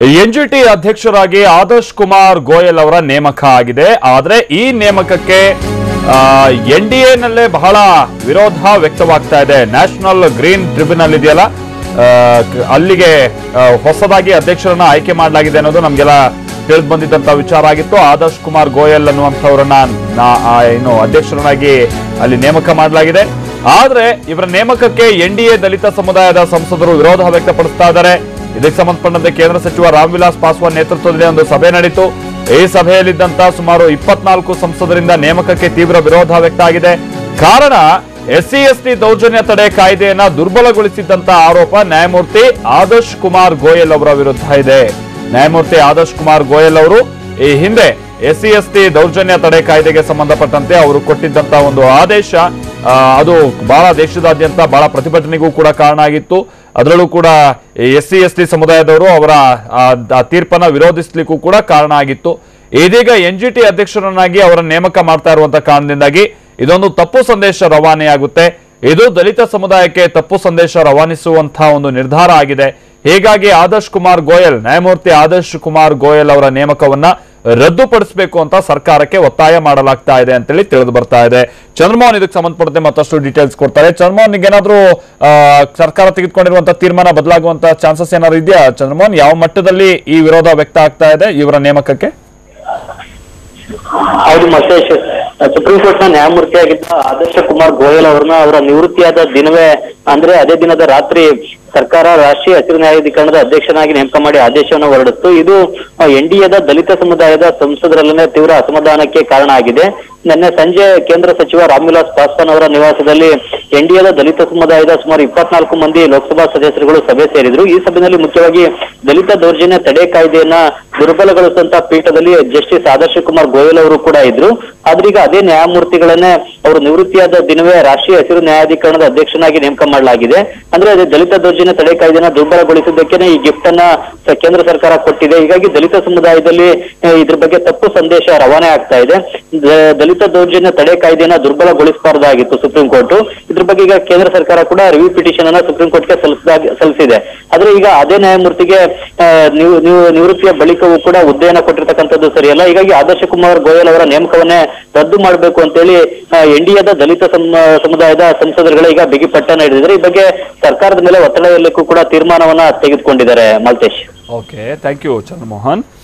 NGT ಅಧ್ಯಕ್ಷರಾಗಿ ಆದರ್ಶ್ ಕುಮಾರ್ ಗೋಯಲ್ ಅವರ ನೇಮಕ ಆಗಿದೆ ಆದ್ರೆ ಈ ನೇಮಕಕ್ಕೆ ಎನ್ ಡಿ ಎನಲ್ಲೇ ಬಹಳ ವಿರೋಧ ವ್ಯಕ್ತವಾಗ್ತಾ ಇದೆ ನ್ಯಾಷನಲ್ ಗ್ರೀನ್ ಟ್ರಿಬ್ಯುನಲ್ ಇದೆಯಲ್ಲ ಆ, ಕ- ಅಲ್ಲಿಗೆ ಆ, ಹೊಸದಾಗಿ ಅಧ್ಯಕ್ಷರನ್ನ ಆಯ್ಕೆ ಮಾಡಲಾಗಿದೆ ಅನ್ನೋದು ನಮ್ಗೆಲ್ಲ ತಿಳಿದು ಬಂದಿದ್ದಂತ ವಿಚಾರ ಆಗಿತ್ತು ಆದರ್ಶ್ ಕುಮಾರ್ ಗೋಯಲ್ ಅನ್ನುವಂಥವ್ರನ್ನ ನಾ- ಆ, ಏನು ಅಧ್ಯಕ್ಷರನ್ನಾಗಿ ಅಲ್ಲಿ ನೇಮಕ ಮಾಡಲಾಗಿದೆ ಆದ್ರೆ ಇವರ ನೇಮಕಕ್ಕೆ ಎನ್ ಡಿ ಎ ದಲಿತ ಸಮುದಾಯದ ಸಂಸದರು ವಿರೋಧ ವ್ಯಕ್ತಪಡಿಸ್ತಾ ಇದ್ದಾರೆ ಇದಕ್ಕೆ ಸಂಬಂಧಪಟ್ಟಂತೆ ಕೇಂದ್ರ ಸಚಿವ ರಾಮ್ ವಿಲಾಸ್ ಪಾಸ್ವಾನ್ ನೇತೃತ್ವದಲ್ಲಿ ಒಂದು ಸಭೆ ನಡೀತು ಈ ಸಭೆಯಲ್ಲಿದ್ದಂತ ಸುಮಾರು ಇಪ್ಪತ್ನಾಲ್ಕು ಸಂಸದರಿಂದ ನೇಮಕಕ್ಕೆ ತೀವ್ರ ವಿರೋಧ ವ್ಯಕ್ತ ಆಗಿದೆ ಕಾರಣ ಎಸ್ಸಿ ಎಸ್ಟಿ ದೌರ್ಜನ್ಯ ತಡೆ ಕಾಯ್ದೆಯನ್ನ ದುರ್ಬಲಗೊಳಿಸಿದ್ದಂತ ಆರೋಪ ನ್ಯಾಯಮೂರ್ತಿ ಆದರ್ಶ್ ಕುಮಾರ್ ಗೋಯಲ್ ಅವರ ವಿರುದ್ಧ ಇದೆ ನ್ಯಾಯಮೂರ್ತಿ ಆದರ್ಶ್ ಕುಮಾರ್ ಗೋಯಲ್ ಅವರು ಈ ಹಿಂದೆ ಎಸ್ಸಿ ಎಸ್ಟಿ ದೌರ್ಜನ್ಯ ತಡೆ ಕಾಯ್ದೆಗೆ ಸಂಬಂಧಪಟ್ಟಂತೆ ಅವರು ಕೊಟ್ಟಿದ್ದಂತ ಒಂದು ಆದೇಶ ಆ, ಅದು ಬಹಳ ದೇಶದಾದ್ಯಂತ ಬಹಳ ಪ್ರತಿಭಟನೆಗೂ ಕೂಡ ಕಾರಣ ಆಗಿತ್ತು ಅದರಲ್ಲೂ ಕೂಡ ಎಸ್ ಸಿ ಎಸ್ ಟಿ ಸಮುದಾಯದವರು ಅವರ ಆ, ಆ ತೀರ್ಪನ್ನ ವಿರೋಧಿಸಲಿಕ್ಕೂ ಕೂಡ ಕಾರಣ ಆಗಿತ್ತು ಇದೀಗ ಎನ್ ಜಿ ಟಿ ಅಧ್ಯಕ್ಷರನ್ನಾಗಿ ಅವರ ನೇಮಕ ಮಾಡ್ತಾ ಇರುವಂತ ಕಾರಣದಿಂದಾಗಿ ಇದೊಂದು ತಪ್ಪು ಸಂದೇಶ ರವಾನೆಯಾಗುತ್ತೆ ಇದು ದಲಿತ ಸಮುದಾಯಕ್ಕೆ ತಪ್ಪು ಸಂದೇಶ ರವಾನಿಸುವಂತಹ ಒಂದು ನಿರ್ಧಾರ ಆಗಿದೆ ಹೀಗಾಗಿ ಆದರ್ಶ್ ಕುಮಾರ್ ಗೋಯಲ್ ನ್ಯಾಯಮೂರ್ತಿ ಆದರ್ಶ್ ಕುಮಾರ್ ಗೋಯಲ್ ಅವರ ನೇಮಕವನ್ನ ರದ್ದುಪಡಿಸಬೇಕು ಅಂತ ಸರ್ಕಾರಕ್ಕೆ ಒತ್ತಾಯ ಮಾಡಲಾಗ್ತಾ ಇದೆ ಅಂತೇಳಿ ತಿಳಿದು ಬರ್ತಾ ಇದೆ ಚಂದ್ರಮೋಹನ್ ಇದಕ್ಕೆ ಸಂಬಂಧಪಟ್ಟಂತೆ ಮತ್ತಷ್ಟು ಡೀಟೇಲ್ಸ್ ಕೊಡ್ತಾರೆ ಚಂದ್ರಮೋಹನ್ ಏನಾದ್ರೂ ಆ, ಸರ್ಕಾರ ತೆಗೆದುಕೊಂಡಿರುವಂತಹ ತೀರ್ಮಾನ ಬದಲಾಗುವಂತ ಚಾನ್ಸಸ್ ಏನಾದ್ರು ಇದೆಯಾ ಚಂದ್ರಮೋಹನ್ ಯಾವ ಮಟ್ಟದಲ್ಲಿ ಈ ವಿರೋಧ ವ್ಯಕ್ತ ಆಗ್ತಾ ಇದೆ ಇವರ ನೇಮಕಕ್ಕೆ ಹೌದು ಮಹೇಶ್ ಸುಪ್ರೀಂ ಕೋರ್ಟ್ ನ ನ್ಯಾಯಮೂರ್ತಿಯಾಗಿದ್ದ ಆದರ್ಶ ಕುಮಾರ್ ಗೋಯಲ್ ಅವ್ರನ್ನ ಅವರ ನಿವೃತ್ತಿಯಾದ ದಿನವೇ ಅಂದ್ರೆ ಅದೇ ದಿನದ ರಾತ್ರಿ ಸರ್ಕಾರ ರಾಷ್ಟ್ರೀಯ ಹಸಿರು ನ್ಯಾಯಾಧಿಕರಣದ ಅಧ್ಯಕ್ಷನಾಗಿ ನೇಮಕ ಮಾಡಿ ಆದೇಶವನ್ನು ಹೊರಡಿತ್ತು ಇದು ಎನ್ ಡಿ ಎದ ದಲಿತ ಸಮುದಾಯದ ಸಂಸದರಲ್ಲೇ ತೀವ್ರ ಅಸಮಾಧಾನಕ್ಕೆ ಕಾರಣ ಆಗಿದೆ ನಿನ್ನೆ ಸಂಜೆ ಕೇಂದ್ರ ಸಚಿವ ರಾಮ್ವಿಲಾಸ್ ಪಾಸ್ವಾನ್ ಅವರ ನಿವಾಸದಲ್ಲಿ ಎನ್ ಡಿ ಎದ ದಲಿತ ಸಮುದಾಯದ ಸುಮಾರು ಇಪ್ಪತ್ನಾಲ್ಕು ಮಂದಿ ಲೋಕಸಭಾ ಸದಸ್ಯರುಗಳು ಸಭೆ ಸೇರಿದ್ರು ಈ ಸಭೆಯಲ್ಲಿ ಮುಖ್ಯವಾಗಿ ದಲಿತ ದೌರ್ಜನ್ಯ ತಡೆ ಕಾಯ್ದೆಯನ್ನ ದುರ್ಬಲಗೊಳಿಸುವಂತ ಪೀಠದಲ್ಲಿ ಜಸ್ಟಿಸ್ ಆದರ್ಶ ಕುಮಾರ್ ಗೋಯಲ್ ಅವರು ಕೂಡ ಇದ್ರು ಆದ್ರೀಗ ಅದೇ ನ್ಯಾಯಮೂರ್ತಿಗಳನ್ನೇ ಅವರು ನಿವೃತ್ತಿಯಾದ ದಿನವೇ ರಾಷ್ಟ್ರೀಯ ಹಸಿರು ನ್ಯಾಯಾಧಿಕರಣದ ಅಧ್ಯಕ್ಷನಾಗಿ ನೇಮಕ ಮಾಡಲಾಗಿದೆ ಅಂದ್ರೆ ಅದೇ ದಲಿತ ದೌರ್ಜನ್ಯ ತಡೆ ಕಾಯ್ದೆನ ದುರ್ಬಲಗೊಳಿಸಿದ್ದಕ್ಕೇನೆ ಈ ಗಿಫ್ಟ್ ಅನ್ನ ಸ- ಕೇಂದ್ರ ಸರ್ಕಾರ ಕೊಟ್ಟಿದೆ ಹೀಗಾಗಿ ದಲಿತ ಸಮುದಾಯದಲ್ಲಿ ಆ, ಇದ್ರ ಬಗ್ಗೆ ತಪ್ಪು ಸಂದೇಶ ರವಾನೆ ಆಗ್ತಾ ಇದೆ ದ- ದಲಿತ ದೌರ್ಜನ್ಯ ತಡೆ ಕಾಯ್ದೆನ ದುರ್ಬಲಗೊಳಿಸಬಾರ್ದಾಗಿತ್ತು ಸುಪ್ರೀಂ ಕೋರ್ಟ್ ಇದ್ರ ಬಗ್ಗೆ ಈಗ ಕೇಂದ್ರ ಸರ್ಕಾರ ಕೂಡ ರಿವ್ಯೂ ಪಿಟಿಷನ್ ಅನ್ನ ಸುಪ್ರೀಂ ಕೋರ್ಟ್ಗೆ ಸಲ್ಲಿಸಿದಾಗ ಸಲ್ಲಿಸಿದೆ ಆದ್ರೆ ಈಗ ಅದೇ ನ್ಯಾಯಮೂರ್ತಿಗೆ ಆ, ನೀವು ನೀವು ನಿವೃತ್ತಿಯ ಬಳಿಕವೂ ಕೂಡ ಹುದ್ದೆಯನ್ನ ಕೊಟ್ಟಿರ್ತಕ್ಕಂಥದ್ದು ಸರಿಯಲ್ಲ ಹೀಗಾಗಿ ಆದರ್ಶ ಕುಮಾರ್ ಗೋಯಲ್ ಅವರ ನೇಮಕವನ್ನೇ ರದ್ದು ಮಾಡಬೇಕು ಅಂತೇಳಿ ಎನ್ ಡಿ ಎದ ದಲಿತ ಸಮ- ಸಮುದಾಯದ ಸಂಸದರುಗಳು ಈಗ ಬಿಗಿ ಪಟ್ಟಣ ಹಿಡಿದಿದ್ದಾರೆ ಈ ಬಗ್ಗೆ ಸರ್ಕಾರದ ಮೇಲೆ ಒತ್ತಡ ಹೇರಲಿಕ್ಕೂ ಕೂಡ ತೀರ್ಮಾನವನ್ನ ತೆಗೆದುಕೊಂಡಿದ್ದಾರೆ Maltesh okay thank you Chandramohan